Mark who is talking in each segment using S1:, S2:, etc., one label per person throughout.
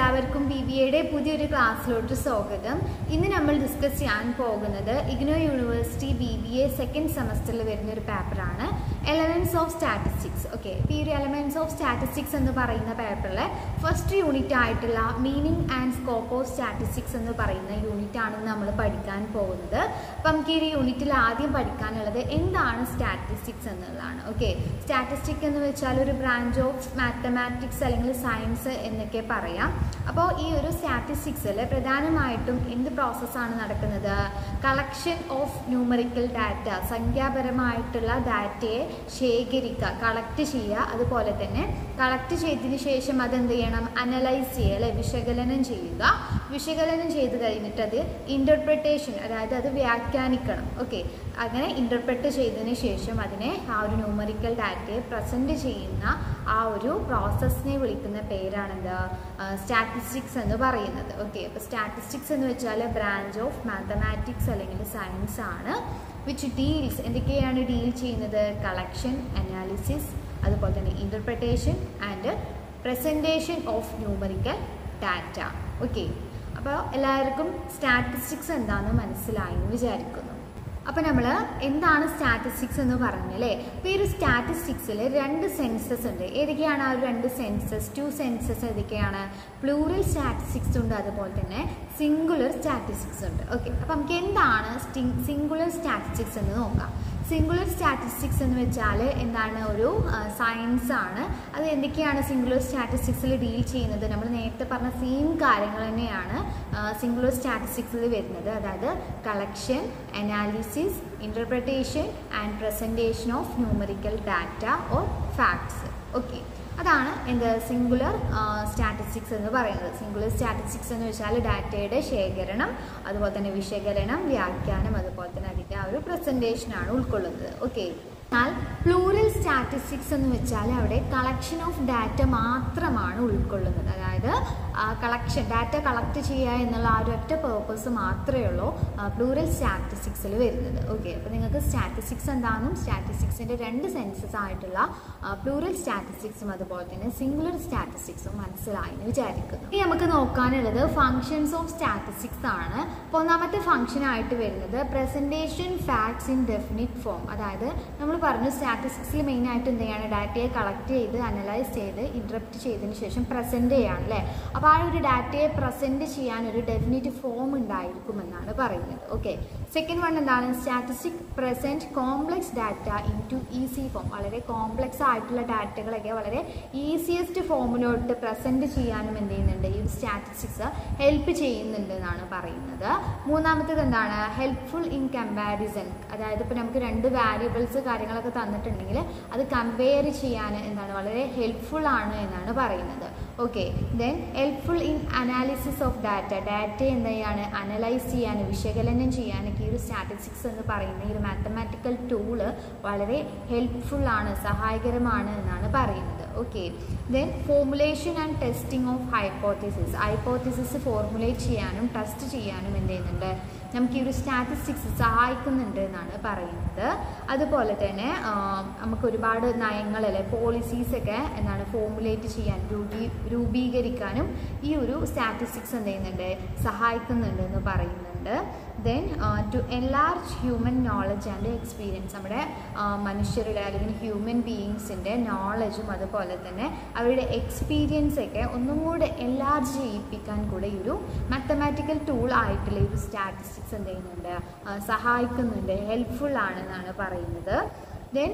S1: എല്ലാവർക്കും B B എയുടെ പുതിയൊരു ക്ലാസ്സിലോട്ട് സ്വാഗതം ഇന്ന് നമ്മൾ ഡിസ്കസ് ചെയ്യാൻ പോകുന്നത് IGNOU university B B A second സെമസ്റ്ററിൽ വരുന്ന ഒരു പേപ്പറാണ് എലമെന്റ്സ് ഓഫ് സ്റ്റാറ്റിസ്റ്റിക്സ് ഓക്കെ ഇപ്പോൾ ഈ ഒരു എലമെന്റ്സ് ഓഫ് സ്റ്റാറ്റിസ്റ്റിക്സ് എന്ന് പറയുന്ന പേപ്പറിലെ ഫസ്റ്റ് യൂണിറ്റ് ആയിട്ടുള്ള meaning and scope of statistics എന്ന് പറയുന്ന യൂണിറ്റ് ആണ് നമ്മൾ പഠിക്കാൻ പോകുന്നത് അപ്പം നമുക്ക് ഈ ഒരു യൂണിറ്റിൽ ആദ്യം പഠിക്കാനുള്ളത് എന്താണ് സ്റ്റാറ്റിസ്റ്റിക്സ് എന്നുള്ളതാണ് ഓക്കെ സ്റ്റാറ്റിസ്റ്റിക് എന്ന് വെച്ചാൽ ഒരു ബ്രാഞ്ച് ഓഫ് മാത്തമാറ്റിക്സ് അല്ലെങ്കിൽ സയൻസ് എന്നൊക്കെ പറയാം അപ്പോൾ ഈ ഒരു സ്റ്റാറ്റിസ്റ്റിക്സിൽ പ്രധാനമായിട്ടും എന്ത് പ്രോസസ്സാണ് നടക്കുന്നത് കളക്ഷൻ ഓഫ് ന്യൂമറിക്കൽ ഡാറ്റ സംഖ്യാപരമായിട്ടുള്ള ഡാറ്റയെ ശേഖരിക്കുക കളക്ട് ചെയ്യുക അതുപോലെ തന്നെ കളക്ട് ചെയ്തതിന് ശേഷം അതെന്ത് ചെയ്യണം അനലൈസ് ചെയ്യുക അല്ലെ വിശകലനം ചെയ്യുക വിശകലനം ചെയ്ത് കഴിഞ്ഞിട്ട് അത് ഇൻ്റർപ്രിട്ടേഷൻ അതായത് അത് വ്യാഖ്യാനിക്കണം ഓക്കെ അങ്ങനെ ഇൻ്റർപ്രറ്റ് ചെയ്തതിന് ശേഷം അതിനെ ആ ഒരു ന്യൂമറിക്കൽ ഡാറ്റയെ പ്രസൻറ്റ് ചെയ്യുന്ന ആ ഒരു പ്രോസസ്സിനെ വിളിക്കുന്ന പേരാണെന്ത് സ്റ്റാറ്റിസ്റ്റിക്സ് എന്ന് പറയുന്നത് ഓക്കെ അപ്പോൾ സ്റ്റാറ്റിസ്റ്റിക്സ് എന്ന് വെച്ചാൽ ബ്രാഞ്ച് ഓഫ് മാത്തമാറ്റിക്സ് അല്ലെങ്കിൽ സയൻസ് ആണ് വിച്ച് ഡീൽസ് എന്തൊക്കെയാണ് ഡീൽ ചെയ്യുന്നത് കളക്ഷൻ അനാലിസിസ് അതുപോലെ തന്നെ interpretation and presentation of numerical data okay അപ്പോൾ എല്ലാവർക്കും സ്റ്റാറ്റിസ്റ്റിക്സ് എന്താണെന്ന് മനസ്സിലായി എന്ന് വിചാരിക്കുന്നു അപ്പോൾ നമ്മൾ എന്താണ് സ്റ്റാറ്റിസ്റ്റിക്സ് എന്ന് പറഞ്ഞല്ലേ അപ്പോൾ ഈ ഒരു സ്റ്റാറ്റിസ്റ്റിക്സിൽ രണ്ട് സെൻസസ് ഉണ്ട് ഏതൊക്കെയാണ് ആ ഒരു രണ്ട് സെൻസസ് ടു സെൻസസ് ഏതൊക്കെയാണ് പ്ലൂറൽ സ്റ്റാറ്റിസ്റ്റിക്സ് ഉണ്ട് അതുപോലെ തന്നെ സിംഗുലർ സ്റ്റാറ്റിസ്റ്റിക്സ് ഉണ്ട് ഓക്കെ അപ്പോൾ നമുക്ക് എന്താണ് സിംഗുലർ സ്റ്റാറ്റിസ്റ്റിക്സ് എന്ന് നോക്കാം സിംഗുലർ സ്റ്റാറ്റിസ്റ്റിക്സ് എന്ന് വെച്ചാൽ എന്താണ് ഒരു സയൻസ് ആണ് അത് എന്തൊക്കെയാണ് സിംഗുലർ സ്റ്റാറ്റിസ്റ്റിക്സിൽ ഡീൽ ചെയ്യുന്നത് നമ്മൾ നേരത്തെ പറഞ്ഞ സെയിം കാര്യങ്ങൾ തന്നെയാണ് സിംഗുലർ സ്റ്റാറ്റിസ്റ്റിക്സിൽ വരുന്നത് അതായത് collection analysis interpretation and presentation of numerical data or facts okay അതാണ് എന്ത് സിംഗുലർ സ്റ്റാറ്റിസ്റ്റിക്സ് എന്ന് പറയുന്നത് സിംഗുലർ സ്റ്റാറ്റിസ്റ്റിക്സ് എന്ന് വെച്ചാൽ ഡാറ്റയുടെ ശേഖരണം അതുപോലെ തന്നെ വിശകലനം വ്യാഖ്യാനം അതുപോലെ തന്നെ അതിൻ്റെ ആ ഒരു പ്രസൻറ്റേഷനാണ് ഉൾക്കൊള്ളുന്നത് ഓക്കെ എന്നാൽ പ്ലൂറൽ സ്റ്റാറ്റിസ്റ്റിക്സ് എന്ന് വെച്ചാൽ അവിടെ കളക്ഷൻ ഓഫ് ഡാറ്റ മാത്രമാണ് ഉൾക്കൊള്ളുന്നത് അതായത് കളക്ഷൻ ഡാറ്റ കളക്ട് ചെയ്യുക എന്നുള്ള ആ ഒരു ഒറ്റ പേർപ്പസ് മാത്രമേ ഉള്ളൂ പ്ലൂറൽ സ്റ്റാറ്റിസ്റ്റിക്സിൽ വരുന്നത് ഓക്കെ അപ്പോൾ നിങ്ങൾക്ക് സ്റ്റാറ്റിസ്റ്റിക്സ് എന്താണെന്നും സ്റ്റാറ്റിസ്റ്റിക്സിൻ്റെ രണ്ട് സെൻസസ് ആയിട്ടുള്ള പ്ലൂറൽ സ്റ്റാറ്റിസ്റ്റിക്സും അതുപോലെ തന്നെ സിംഗുലർ സ്റ്റാറ്റിസ്റ്റിക്സും മനസ്സിലായി എന്ന് വിചാരിക്കുന്നു ഇനി നമുക്ക് നോക്കാനുള്ളത് ഫങ്ഷൻസ് ഓഫ് സ്റ്റാറ്റിസ്റ്റിക്സ് ആണ് അപ്പോൾ ഒന്നാമത്തെ ഫംഗ്ഷൻ ആയിട്ട് വരുന്നത് presentation facts in definite form അതായത് നമ്മൾ പറഞ്ഞു സ്റ്റാറ്റിസ്റ്റിക്സിൽ മെയിൻ ആയിട്ട് എന്ത് ചെയ്യാണ് ഡാറ്റയെ കളക്ട് ചെയ്ത് അനലൈസ് ചെയ്ത് ഇൻട്രപ്റ്റ് ചെയ്തതിന് ശേഷം പ്രസൻറ്റ് ചെയ്യാണ് അല്ലേ അപ്പോൾ ആ ഒരു ഡാറ്റയെ പ്രസൻറ്റ് ചെയ്യാൻ ഒരു ഡെഫിനിറ്റ് ഫോം ഉണ്ടായിരിക്കുമെന്നാണ് പറയുന്നത് ഓക്കെ സെക്കൻഡ് വൺ എന്താണ് statistic present complex data into easy form വളരെ കോംപ്ലക്സ് ആയിട്ടുള്ള ഡാറ്റകളൊക്കെ വളരെ ഈസിയസ്റ്റ് ഫോമിലോട്ട് പ്രസൻറ്റ് ചെയ്യാനും എന്ത് ചെയ്യുന്നുണ്ട് ഈ സ്റ്റാറ്റിസ്റ്റിക്സ് ഹെൽപ്പ് ചെയ്യുന്നുണ്ട് എന്നാണ് പറയുന്നത് മൂന്നാമത്തേത് എന്താണ് ഹെൽപ്ഫുൾ ഇൻ കമ്പാരിസൺ അതായത് ഇപ്പോൾ നമുക്ക് രണ്ട് വാരിയബിൾസ് കാര്യങ്ങളൊക്കെ തന്നിട്ടുണ്ടെങ്കിൽ അത് കമ്പയർ ചെയ്യാൻ എന്താണ് വളരെ ഹെൽപ്ഫുൾ ആണ് എന്നാണ് പറയുന്നത് okay then helpful in analysis of data data എന്ത് ചെയ്യാണ് അനലൈസ് ചെയ്യാൻ വിശകലനം ചെയ്യാനൊക്കെ ഈ ഒരു സ്റ്റാറ്റിസ്റ്റിക്സ് എന്ന് പറയുന്ന ഈ ഒരു മാത്തമാറ്റിക്കൽ ടൂള് വളരെ ഹെൽപ്ഫുൾ ആണ് സഹായകരമാണ് എന്നാണ് പറയുന്നത് okay then formulation and testing of hypothesis hypothesis formulate ചെയ്യാനും ടെസ്റ്റ് ചെയ്യാനും എന്ത് ചെയ്യുന്നുണ്ട് നമുക്ക് ഈ ഒരു സ്റ്റാറ്റിസ്റ്റിക്സ് സഹായിക്കുന്നുണ്ട് എന്നാണ് പറയുന്നത് അതുപോലെ തന്നെ നമുക്ക് ഒരുപാട് നയങ്ങളല്ലേ പോളിസീസൊക്കെ എന്താണ് ഫോർമുലേറ്റ് ചെയ്യാൻ രൂപീ രൂപീകരിക്കാനും ഈ ഒരു സ്റ്റാറ്റിസ്റ്റിക്സ് എന്ത് ചെയ്യുന്നുണ്ട് സഹായിക്കുന്നുണ്ട് എന്ന് പറയുന്നുണ്ട് then to enlarge human knowledge and experience നമ്മുടെ മനുഷ്യരുടെ അല്ലെങ്കിൽ ഹ്യൂമൻ ബീയിങ്സിൻ്റെ നോളജും അതുപോലെ തന്നെ അവരുടെ എക്സ്പീരിയൻസ് ഒക്കെ ഒന്നും കൂടെ എൻലാർജ് ചെയ്യിപ്പിക്കാൻ കൂടെ ഈ ഒരു മാത്തമാറ്റിക്കൽ ടൂൾ ആയിട്ടുള്ള ഈ ഒരു സ്റ്റാറ്റിസ്റ്റിക്സ് എന്ത് ചെയ്യുന്നുണ്ട് സഹായിക്കുന്നുണ്ട് ഹെൽപ്ഫുൾ ആണെന്നാണ് പറയുന്നത് ദെൻ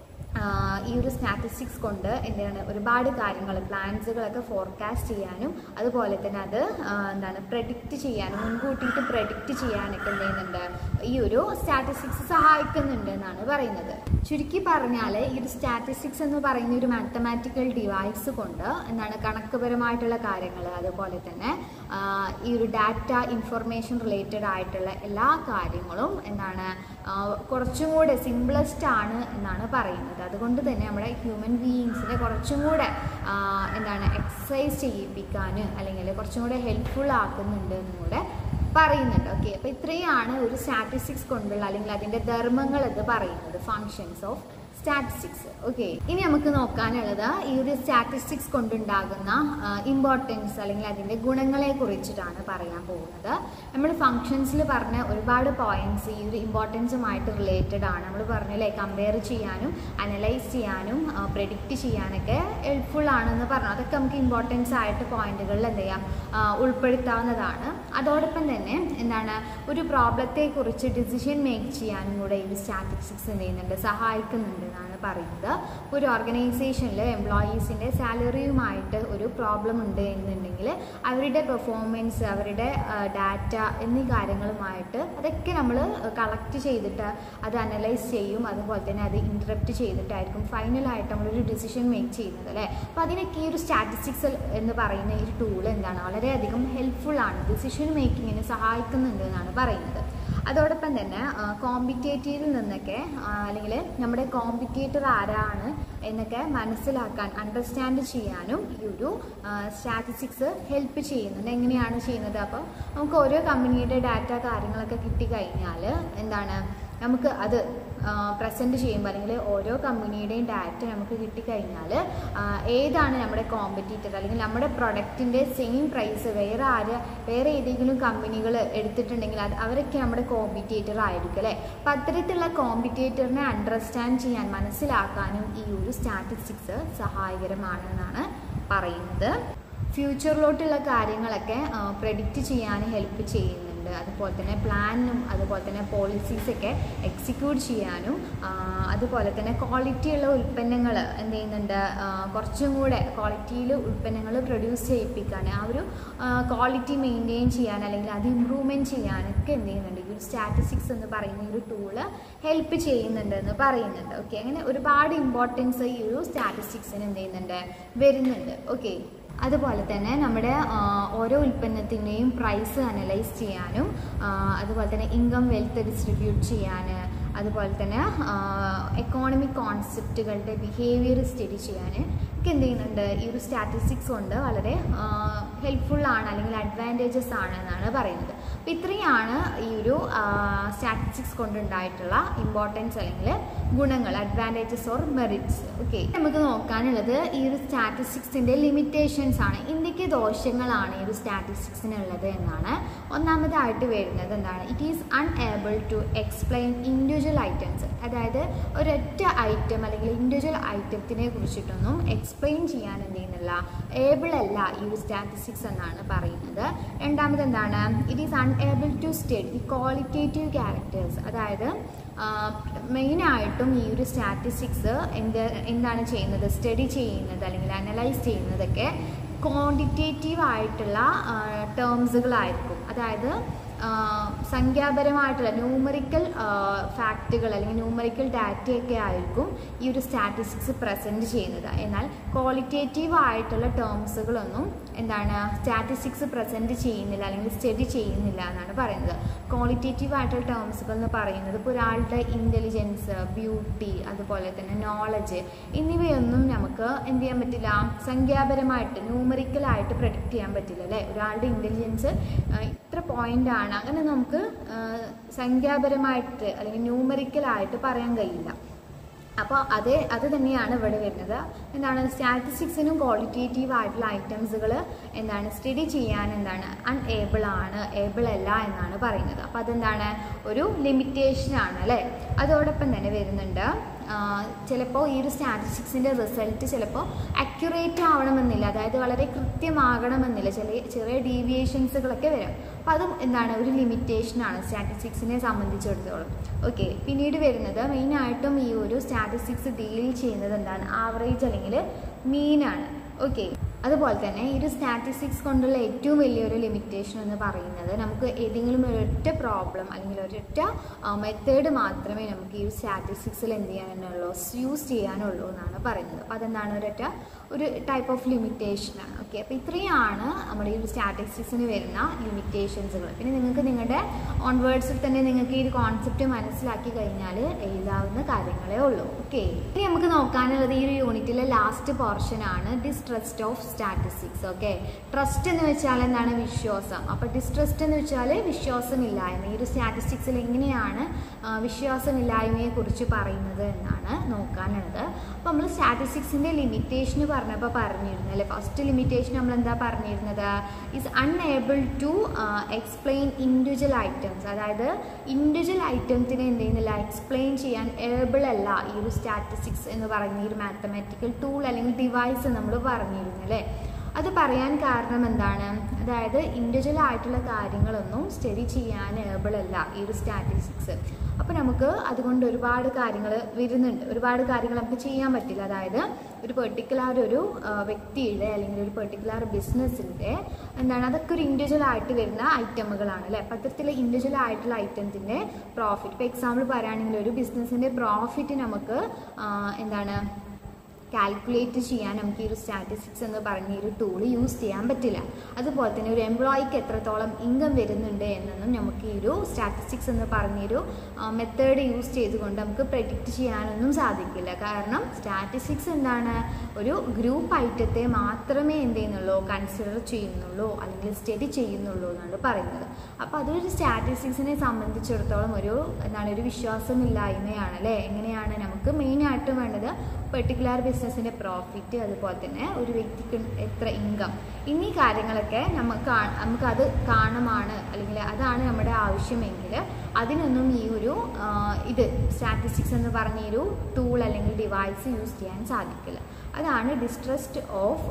S1: ഈ ഒരു സ്റ്റാറ്റിസ്റ്റിക്സ് കൊണ്ട് എന്താണ് ഒരുപാട് കാര്യങ്ങൾ പ്ലാൻസുകളൊക്കെ ഫോർകാസ്റ്റ് ചെയ്യാനും അതുപോലെ തന്നെ അത് എന്താണ് പ്രഡിക്റ്റ് ചെയ്യാനും മുൻകൂട്ടിയിട്ട് പ്രഡിക്റ്റ് ചെയ്യാനൊക്കെ എന്ത് ചെയ്യുന്നുണ്ട് ഈ ഒരു സ്റ്റാറ്റിസ്റ്റിക്സ് സഹായിക്കുന്നുണ്ട് എന്നാണ് പറയുന്നത് ചുരുക്കി പറഞ്ഞാൽ ഈ ഒരു സ്റ്റാറ്റിസ്റ്റിക്സ് എന്ന് പറയുന്ന ഒരു മാത്തമാറ്റിക്കൽ ഡിവൈസ് കൊണ്ട് എന്താണ് കണക്കുപരമായിട്ടുള്ള കാര്യങ്ങൾ അതുപോലെ തന്നെ ഈ ഒരു ഡാറ്റ ഇൻഫർമേഷൻ റിലേറ്റഡ് ആയിട്ടുള്ള എല്ലാ കാര്യങ്ങളും എന്താണ് കുറച്ചും കൂടെ സിംപ്ലസ്റ്റ് ആണ് എന്നാണ് പറയുന്നത് അതുകൊണ്ട് തന്നെ നമ്മുടെ ഹ്യൂമൻ ബീയിങ്സിനെ കുറച്ചും കൂടെ എന്താണ് എക്സസൈസ് ചെയ്യിപ്പിക്കാൻ അല്ലെങ്കിൽ കുറച്ചും കൂടെ ഹെൽപ്ഫുൾ ആക്കുന്നുണ്ട് എന്നും കൂടെ പറയുന്നുണ്ട് ഓക്കെ അപ്പോൾ ഇത്രയാണ് ഒരു സ്റ്റാറ്റിസ്റ്റിക്സ് കൊണ്ടുള്ള അല്ലെങ്കിൽ അതിൻ്റെ ധർമ്മങ്ങൾ എന്ന് പറയുന്നത് ഫങ്ഷൻസ് ഓഫ് സ്റ്റാറ്റിസ്റ്റിക്സ് ഓക്കെ ഇനി നമുക്ക് നോക്കാനുള്ളത് ഈ ഒരു സ്റ്റാറ്റിസ്റ്റിക്സ് കൊണ്ടുണ്ടാകുന്ന ഇമ്പോർട്ടൻസ് അല്ലെങ്കിൽ അതിൻ്റെ ഗുണങ്ങളെ കുറിച്ചിട്ടാണ് പറയാൻ പോകുന്നത് നമ്മൾ ഫങ്ഷൻസിൽ പറഞ്ഞ ഒരുപാട് പോയിന്റ്സ് ഈ ഒരു ഇമ്പോർട്ടൻസുമായിട്ട് റിലേറ്റഡ് ആണ് നമ്മൾ പറഞ്ഞല്ലേ കമ്പയർ ചെയ്യാനും അനലൈസ് ചെയ്യാനും പ്രെഡിക്റ്റ് ചെയ്യാനൊക്കെ ഹെൽപ്ഫുൾ ആണെന്ന് പറഞ്ഞു അതൊക്കെ നമുക്ക് ഇമ്പോർട്ടൻസ് ആയിട്ട് പോയിന്റുകളിൽ എന്ത് ചെയ്യാം ആ, ഉൾപ്പെടുത്താവുന്നതാണ് അതോടൊപ്പം തന്നെ എന്താണ് ഒരു പ്രോബ്ലത്തെ കുറിച്ച് ഡിസിഷൻ മേക്ക് ചെയ്യാനും കൂടെ ഈ സ്റ്റാറ്റിസ്റ്റിക്സ് എന്ത് ചെയ്യുന്നുണ്ട് സഹായിക്കുന്നുണ്ട് എന്നാണ് പറയുന്നത് ഒരു ഓർഗനൈസേഷനിൽ എംപ്ലോയീസിൻ്റെ സാലറിയുമായിട്ട് ഒരു പ്രോബ്ലം ഉണ്ട് എന്നുണ്ടെങ്കിൽ അവരുടെ പെർഫോമൻസ് അവരുടെ ഡാറ്റ എന്നീ കാര്യങ്ങളുമായിട്ട് അതൊക്കെ നമ്മൾ കളക്ട് ചെയ്തിട്ട് അത് അനലൈസ് ചെയ്യും അതുപോലെ തന്നെ അത് ഇൻറ്ററപ്റ്റ് ചെയ്തിട്ടായിരിക്കും ഫൈനലായിട്ട് നമ്മളൊരു ഡിസിഷൻ മേക്ക് ചെയ്യുന്നത് അല്ലേ അപ്പോൾ അതിനൊക്കെ ഈ ഒരു സ്റ്റാറ്റിസ്റ്റിക്സ് എന്ന് പറയുന്ന ഈ ഒരു ടൂൾ എന്താണ് വളരെയധികം ഹെൽപ്ഫുൾ ആണ് ഡിസിഷൻ മേക്കിങ്ങിന് സഹായിക്കുന്നുണ്ട് എന്നാണ് പറയുന്നത് അതോടൊപ്പം തന്നെ കോമ്പറ്റേറ്റീവിൽ നിന്നൊക്കെ ആ, അല്ലെങ്കിൽ നമ്മുടെ കോമ്പറ്റേറ്റർ ആരാണ് എന്നൊക്കെ മനസ്സിലാക്കാൻ അണ്ടർസ്റ്റാൻഡ് ചെയ്യാനും ഈ ഒരു സ്റ്റാറ്റിസ്റ്റിക്സ് ഹെൽപ്പ് ചെയ്യുന്നുണ്ട് എങ്ങനെയാണ് ചെയ്യുന്നത് അപ്പോൾ നമുക്ക് ഓരോ കമ്പനിയുടെ ഡാറ്റ കാര്യങ്ങളൊക്കെ കിട്ടിക്കഴിഞ്ഞാൽ എന്താണ് നമുക്ക് അത് പ്രസൻറ്റ് ചെയ്യുമ്പോൾ അല്ലെങ്കിൽ ഓരോ കമ്പനിയുടെയും ഡാറ്റ നമുക്ക് കിട്ടിക്കഴിഞ്ഞാൽ ആ, ഏതാണ് നമ്മുടെ കോമ്പറ്റീറ്റർ അല്ലെങ്കിൽ നമ്മുടെ പ്രൊഡക്റ്റിൻ്റെ സെയിം പ്രൈസ് വേറെ ആര് വേറെ ഏതെങ്കിലും കമ്പനികൾ എടുത്തിട്ടുണ്ടെങ്കിൽ അത് അവരൊക്കെ നമ്മുടെ കോമ്പറ്റേറ്റർ ആയിരിക്കും അല്ലേ അപ്പം അത്തരത്തിലുള്ള കോമ്പറ്റേറ്ററിനെ അണ്ടർസ്റ്റാൻഡ് ചെയ്യാൻ മനസ്സിലാക്കാനും ഈ ഒരു സ്റ്റാറ്റിസ്റ്റിക്സ് സഹായകരമാണെന്നാണ് പറയുന്നത് ഫ്യൂച്ചറിലോട്ടുള്ള കാര്യങ്ങളൊക്കെ പ്രെഡിക്റ്റ് ചെയ്യാൻ ഹെൽപ്പ് ചെയ്യുന്നുണ്ട് അതുപോലെ തന്നെ പ്ലാനും അതുപോലെ തന്നെ പോളിസീസൊക്കെ എക്സിക്യൂട്ട് ചെയ്യാനും ആ, അതുപോലെ തന്നെ ക്വാളിറ്റിയുള്ള ഉൽപ്പന്നങ്ങൾ എന്ത് ചെയ്യുന്നുണ്ട് ആ, കുറച്ചും കൂടെ ക്വാളിറ്റിയിൽ ഉൽപ്പന്നങ്ങൾ പ്രൊഡ്യൂസ് ചെയ്യിപ്പിക്കാൻ ആ ഒരു ക്വാളിറ്റി മെയിൻറ്റെയിൻ ചെയ്യാൻ അല്ലെങ്കിൽ അത് ഇമ്പ്രൂവ്മെൻറ്റ് ചെയ്യാനൊക്കെ എന്ത് ചെയ്യുന്നുണ്ട് ഈ ഒരു സ്റ്റാറ്റിസ്റ്റിക്സ് എന്ന് പറയുന്ന ഈ ഒരു ടൂള് ഹെൽപ്പ് ചെയ്യുന്നുണ്ട് എന്ന് പറയുന്നുണ്ട് ഓക്കെ അങ്ങനെ ഒരുപാട് ഇമ്പോർട്ടൻസ് ഈ ഒരു സ്റ്റാറ്റിസ്റ്റിക്സിന് എന്ത് ചെയ്യുന്നുണ്ട് വരുന്നുണ്ട് ഓക്കെ അതുപോലെ തന്നെ നമ്മുടെ ആ, ഓരോ ഉൽപ്പന്നത്തിൻ്റെയും പ്രൈസ് അനലൈസ് ചെയ്യാനും ആ, അതുപോലെ തന്നെ ഇൻകം വെൽത്ത് ഡിസ്ട്രിബ്യൂട്ട് ചെയ്യാൻ അതുപോലെ തന്നെ എക്കോണമിക് കോൺസെപ്റ്റുകളുടെ ബിഹേവിയർ സ്റ്റഡി ചെയ്യാൻ ഒക്കെ എന്ത് ചെയ്യുന്നുണ്ട് ഈ ഒരു സ്റ്റാറ്റിസ്റ്റിക്സ് കൊണ്ട് വളരെ ഹെൽപ്ഫുൾ ആണ് അല്ലെങ്കിൽ അഡ്വാൻറ്റേജസ് ആണ് എന്നാണ് പറയുന്നത് അപ്പോൾ ഇത്രയാണ് ഈ ഒരു സ്റ്റാറ്റിസ്റ്റിക്സ് കൊണ്ടുണ്ടായിട്ടുള്ള ഇമ്പോർട്ടൻസ് അല്ലെങ്കിൽ ഗുണങ്ങൾ അഡ്വാൻറ്റേജസ് ഓർ മെറിറ്റ്സ് ഓക്കെ നമുക്ക് നോക്കാനുള്ളത് ഈ ഒരു സ്റ്റാറ്റിസ്റ്റിക്സിൻ്റെ ലിമിറ്റേഷൻസ് ആണ് എന്തൊക്കെ ദോഷങ്ങളാണ് ഈ ഒരു സ്റ്റാറ്റിസ്റ്റിക്സിനുള്ളത് എന്നാണ് ഒന്നാമതായിട്ട് വരുന്നത് എന്താണ് it is unable to explain individual items അതായത് ഒരൊറ്റ ഐറ്റം അല്ലെങ്കിൽ ഇൻഡിവിജ്വൽ ഐറ്റത്തിനെ കുറിച്ചിട്ടൊന്നും എക്സ്പ്ലെയിൻ ചെയ്യാൻ എന്ത് ചെയ്യുന്നില്ല ഏബിൾ അല്ല ഈ ഒരു സ്റ്റാറ്റിസ്റ്റിക്സ് എന്നാണ് പറയുന്നത് രണ്ടാമത് എന്താണ് it is unable to study qualitative characters അതായത് മെയിനായിട്ടും ഈ ഒരു സ്റ്റാറ്റിസ്റ്റിക്സ് എന്ത് എന്താണ് ചെയ്യുന്നത് സ്റ്റഡി ചെയ്യുന്നത് അല്ലെങ്കിൽ അനലൈസ് ചെയ്യുന്നതൊക്കെ ക്വാണ്ടിറ്റേറ്റീവ് ആയിട്ടുള്ള ടേംസുകളായിരിക്കും അതായത് ആ, സംഖ്യാപരമായിട്ടുള്ള ന്യൂമറിക്കൽ ഫാക്റ്റുകൾ അല്ലെങ്കിൽ ന്യൂമറിക്കൽ ഡാറ്റയൊക്കെ ആയിരിക്കും ഈ ഒരു സ്റ്റാറ്റിസ്റ്റിക്സ് പ്രസൻറ്റ് ചെയ്യുന്നത് എന്നാൽ ക്വാളിറ്റേറ്റീവ് ആയിട്ടുള്ള ടേംസുകളൊന്നും എന്താണ് സ്റ്റാറ്റിസ്റ്റിക്സ് പ്രസൻറ്റ് ചെയ്യുന്നില്ല അല്ലെങ്കിൽ സ്റ്റഡി ചെയ്യുന്നില്ല എന്നാണ് പറയുന്നത് ക്വാളിറ്റേറ്റീവ് ആയിട്ടുള്ള ടേംസുകൾ എന്ന് പറയുന്നത് ഇപ്പോൾ ഒരാളുടെ ഇൻ്റലിജൻസ് ബ്യൂട്ടി അതുപോലെ തന്നെ നോളജ് എന്നിവയൊന്നും നമുക്ക് എന്ത് ചെയ്യാൻ പറ്റില്ല സംഖ്യാപരമായിട്ട് ന്യൂമറിക്കലായിട്ട് പ്രൊഡിക്റ്റ് ചെയ്യാൻ പറ്റില്ല അല്ലേ ഒരാളുടെ ഇൻ്റലിജൻസ് ഇത്ര പോയിന്റ് ആണ് അങ്ങനെ നമുക്ക് ആ, സംഖ്യാപരമായിട്ട് അല്ലെങ്കിൽ ന്യൂമറിക്കലായിട്ട് പറയാൻ കഴിയില്ല അപ്പോൾ അത് അത് തന്നെയാണ് ഇവിടെ വരുന്നത് എന്താണ് സ്റ്റാറ്റിസ്റ്റിക്സിനും ക്വാളിറ്റേറ്റീവ് ആയിട്ടുള്ള ഐറ്റംസുകൾ എന്താണ് സ്റ്റഡി ചെയ്യാൻ എന്താണ് അൺഏബിൾ ആണ് ഏബിൾ അല്ല എന്നാണ് പറയുന്നത് അപ്പോൾ അതെന്താണ് ഒരു ലിമിറ്റേഷൻ ആണ് അല്ലേ അതോടൊപ്പം തന്നെ വരുന്നുണ്ട് ചിലപ്പോൾ ഈ ഒരു സ്റ്റാറ്റിസ്റ്റിക്സിൻ്റെ റിസൾട്ട് ചിലപ്പോൾ അക്യുറേറ്റ് ആവണമെന്നില്ല അതായത് വളരെ കൃത്യമാകണമെന്നില്ല ചെറിയ ചെറിയ ഡീവിയേഷൻസുകളൊക്കെ വരാം അപ്പോൾ അതും എന്താണ് ഒരു ലിമിറ്റേഷനാണ് സ്റ്റാറ്റിസ്റ്റിക്സിനെ സംബന്ധിച്ചിടത്തോളം ഓക്കെ പിന്നീട് വരുന്നത് മെയിനായിട്ടും ഈ ഒരു സ്റ്റാറ്റിസ്റ്റിക്സ് ഡീൽ ചെയ്യുന്നത് എന്താണ് ആവറേജ് അല്ലെങ്കിൽ മീനാണ് ഓക്കെ അതുപോലെ തന്നെ ഈ ഒരു സ്റ്റാറ്റിസ്റ്റിക്സ് കൊണ്ടുള്ള ഏറ്റവും വലിയൊരു ലിമിറ്റേഷൻ എന്ന് പറയുന്നത് നമുക്ക് ഏതെങ്കിലും ഒരൊറ്റ പ്രോബ്ലം അല്ലെങ്കിൽ ഒരൊറ്റ മെത്തേഡ് മാത്രമേ നമുക്ക് ഈ ഒരു സ്റ്റാറ്റിസ്റ്റിക്സിൽ എന്ത് ചെയ്യാനുള്ളൂ യൂസ് ചെയ്യാനുള്ളൂ എന്നാണ് പറയുന്നത് അപ്പോൾ അതെന്താണ് ഒരൊറ്റ ഒരു ടൈപ്പ് ഓഫ് ലിമിറ്റേഷനാണ് ഓക്കെ അപ്പോൾ ഇത്രയാണ് നമ്മുടെ ഈ ഒരു സ്റ്റാറ്റിസ്റ്റിക്സിന് വരുന്ന ലിമിറ്റേഷൻസുകൾ പിന്നെ നിങ്ങൾക്ക് നിങ്ങളുടെ ഓൺവേർഡ്സിൽ തന്നെ നിങ്ങൾക്ക് ഈ ഒരു കോൺസെപ്റ്റ് മനസ്സിലാക്കി കഴിഞ്ഞാൽ എഴുതാവുന്ന കാര്യങ്ങളേ ഉള്ളൂ ഓക്കെ ഇനി നമുക്ക് നോക്കാനുള്ളത് ഈ ഒരു യൂണിറ്റിലെ ലാസ്റ്റ് പോർഷൻ ആണ് distrust of statistics okay trust എന്ന് വെച്ചാൽ എന്താണ് വിശ്വാസം അപ്പോൾ ഡിസ്ട്രസ്റ്റ് എന്ന് വെച്ചാൽ വിശ്വാസമില്ലായ്മ ഈ ഒരു സ്റ്റാറ്റിസ്റ്റിക്സിൽ എങ്ങനെയാണ് ആ, വിശ്വാസമില്ലായ്മയെ കുറിച്ച് പറയുന്നത് എന്നാണ് നോക്കാനുള്ളത് അപ്പോൾ നമ്മൾ സ്റ്റാറ്റിസ്റ്റിക്സിൻ്റെ ലിമിറ്റേഷൻ പറഞ്ഞപ്പോൾ പറഞ്ഞിരുന്നു അല്ലേ ഫസ്റ്റ് ലിമിറ്റേഷൻ നമ്മൾ എന്താ പറഞ്ഞിരുന്നത് is unable to explain individual items അതായത് ഇൻഡിവിജ്വൽ ഐറ്റംസിനെ എന്ത് ചെയ്യുന്നില്ല എക്സ്പ്ലെയിൻ ചെയ്യാൻ ഏബിൾ അല്ല ഈ ഒരു സ്റ്റാറ്റിസ്റ്റിക്സ് എന്ന് പറയുന്ന ഈ ഒരു മാത്തമാറ്റിക്കൽ ടൂൾ അല്ലെങ്കിൽ ഡിവൈസ് നമ്മൾ പറഞ്ഞിരുന്നു അല്ലേ അത് പറയാൻ കാരണം എന്താണ് അതായത് ഇൻഡിവിജ്വൽ ആയിട്ടുള്ള കാര്യങ്ങളൊന്നും സ്റ്റഡി ചെയ്യാൻ ഏബിൾ അല്ല ഈ ഒരു സ്റ്റാറ്റിസ്റ്റിക്സ് അപ്പോൾ നമുക്ക് അതുകൊണ്ട് ഒരുപാട് കാര്യങ്ങൾ വരുന്നുണ്ട് ഒരുപാട് കാര്യങ്ങൾ നമുക്ക് ചെയ്യാൻ പറ്റില്ല അതായത് ഒരു പെർട്ടിക്കുലർ ഒരു ആ, വ്യക്തിയുടെ അല്ലെങ്കിൽ ഒരു പെർട്ടിക്കുലർ ബിസിനസ്സിൻ്റെ എന്താണ് അതൊക്കെ ഒരു ഇൻഡിവിജ്വൽ ആയിട്ട് വരുന്ന ഐറ്റമുകളാണ് അല്ലേ അപ്പോൾ അത്തരത്തിലുള്ള ഇൻഡിവിജ്വൽ ആയിട്ടുള്ള ഐറ്റത്തിൻ്റെ പ്രോഫിറ്റ് ഇപ്പോൾ എക്സാമ്പിൾ പറയുകയാണെങ്കിൽ ഒരു ബിസിനസ്സിൻ്റെ പ്രോഫിറ്റ് നമുക്ക് ആ, എന്താണ് കാൽക്കുലേറ്റ് ചെയ്യാൻ നമുക്ക് ഈ ഒരു സ്റ്റാറ്റിസ്റ്റിക്സ് എന്ന് പറഞ്ഞ ഈ ഒരു ടൂൾ യൂസ് ചെയ്യാൻ പറ്റില്ല അതുപോലെ തന്നെ ഒരു എംപ്ലോയിക്ക് എത്രത്തോളം ഇൻകം വരുന്നുണ്ട് എന്നൊന്നും നമുക്ക് ഈ ഒരു സ്റ്റാറ്റിസ്റ്റിക്സ് എന്ന് പറഞ്ഞൊരു മെത്തേഡ് യൂസ് ചെയ്തുകൊണ്ട് നമുക്ക് പ്രെഡിക്റ്റ് ചെയ്യാനൊന്നും സാധിക്കില്ല കാരണം സ്റ്റാറ്റിസ്റ്റിക്സ് എന്താണ് ഒരു ഗ്രൂപ്പ് ഐറ്റത്തെ മാത്രമേ എന്ത് ചെയ്യുന്നുള്ളൂ കൺസിഡർ ചെയ്യുന്നുള്ളൂ അല്ലെങ്കിൽ സ്റ്റഡി ചെയ്യുന്നുള്ളൂ എന്നാണ് പറയുന്നത് അപ്പോൾ അതൊരു സ്റ്റാറ്റിസ്റ്റിക്സിനെ സംബന്ധിച്ചിടത്തോളം ഒരു എന്താണ് ഒരു വിശ്വാസമില്ലായ്മയാണ് അല്ലേ എങ്ങനെയാണ് നമുക്ക് മെയിനായിട്ടും വേണ്ടത് പെർട്ടിക്കുലർ ബിസിനസ്സിൻ്റെ പ്രോഫിറ്റ് അതുപോലെ തന്നെ ഒരു വ്യക്തിക്ക് എത്ര ഇൻകം എന്നീ കാര്യങ്ങളൊക്കെ നമുക്ക് കാ- നമുക്കത് കാണുമാണ് അല്ലെങ്കിൽ അതാണ് നമ്മുടെ ആവശ്യമെങ്കിൽ അതിനൊന്നും ഈ ഒരു ആ, ഇത് സ്റ്റാറ്റിസ്റ്റിക്സ് എന്ന് പറഞ്ഞ ഒരു ടൂൾ അല്ലെങ്കിൽ ഡിവൈസ് യൂസ് ചെയ്യാൻ സാധിക്കില്ല അതാണ് ഡിസ്ട്രസ്റ്റ് ഓഫ്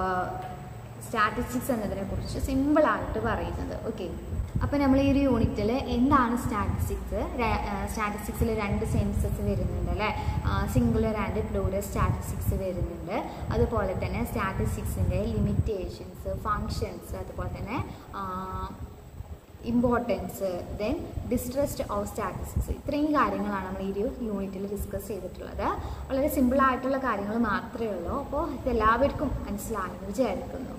S1: സ്റ്റാറ്റിസ്റ്റിക്സ് എന്നതിനെ കുറിച്ച് സിമ്പിളായിട്ട് പറയുന്നത് ഓക്കെ അപ്പോൾ നമ്മൾ ഈ ഒരു യൂണിറ്റിൽ എന്താണ് സ്റ്റാറ്റിസ്റ്റിക്സ് സ്റ്റാറ്റിസ്റ്റിക്സിൽ രണ്ട് സെൻസസ് വരുന്നുണ്ട് അല്ലേ സിംഗുലർ ആൻഡ് പ്ലൂരൽ സ്റ്റാറ്റിസ്റ്റിക്സ് വരുന്നുണ്ട് അതുപോലെ തന്നെ സ്റ്റാറ്റിസ്റ്റിക്സിൻ്റെ ലിമിറ്റേഷൻസ് ഫങ്ഷൻസ് അതുപോലെ തന്നെ importance then distrust of statistics ഇത്രയും കാര്യങ്ങളാണ് നമ്മൾ ഈ ഒരു യൂണിറ്റിൽ ഡിസ്കസ് ചെയ്തിട്ടുള്ളത് വളരെ സിമ്പിളായിട്ടുള്ള കാര്യങ്ങൾ മാത്രമേ ഉള്ളൂ അപ്പോൾ ഇത് എല്ലാവർക്കും മനസ്സിലായെന്ന് വിചാരിക്കുന്നു